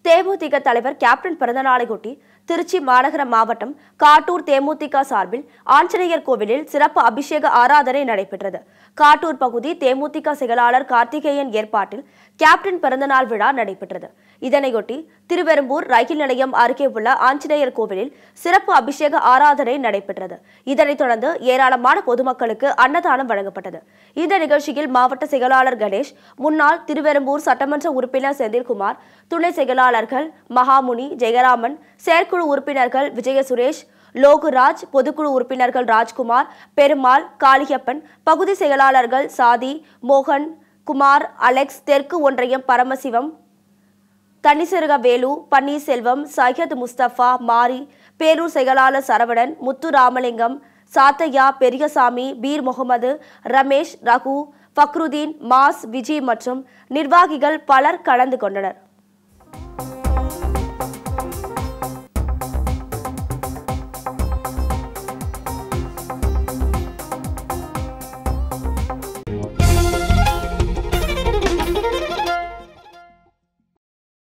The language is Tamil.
தேமுதிக தலைவர் கேப்டன் பிறந்தநாளையொட்டி திருச்சி மாநகர மாவட்டம் காட்டூர் தேமுதிக சார்பில் ஆஞ்சநேயர் கோவிலில் சிறப்பு அபிஷேக ஆராதனை நடைபெற்றது காட்டூர் பகுதி தேமுதிக செயலாளர் கார்த்திகேயன் ஏற்பாட்டில் கேப்டன் பிறந்தநாள் விழா நடைபெற்றது இதனையொட்டி திருவெரும்பூர் ரயில் நிலையம் அருகே உள்ள ஆஞ்சநேயர் கோவிலில் சிறப்பு அபிஷேக ஆராதனை நடைபெற்றது இதனைத் தொடர்ந்து ஏராளமான பொதுமக்களுக்கு அன்னதானம் வழங்கப்பட்டது இந்த நிகழ்ச்சியில் மாவட்ட செயலாளர் கணேஷ் முன்னாள் திருவெரும்பூர் சட்டமன்ற உறுப்பினர் செந்தில்குமார் துணை செயலாளர்கள் மகாமுனி ஜெயராமன் செயற்குழு உறுப்பினர்கள் விஜய சுரேஷ் லோகுராஜ் பொதுக்குழு உறுப்பினர்கள் ராஜ்குமார் பெருமாள் காளியப்பன் பகுதி செயலாளர்கள் சாதி மோகன் குமார் அலெக்ஸ் தெற்கு ஒன்றியம் பரமசிவம் தனிசிறுக வேலு பன்னீர்செல்வம் சையத் முஸ்தபா மாரி பேரூர் செயலாளர் சரவணன் முத்து ராமலிங்கம் சாத்தையா பெரியசாமி பீர் முகமது ரமேஷ் ரகு ஃபக்ருதீன் மாஸ் விஜய் மற்றும் நிர்வாகிகள் பலர் கலந்து கொண்டனர்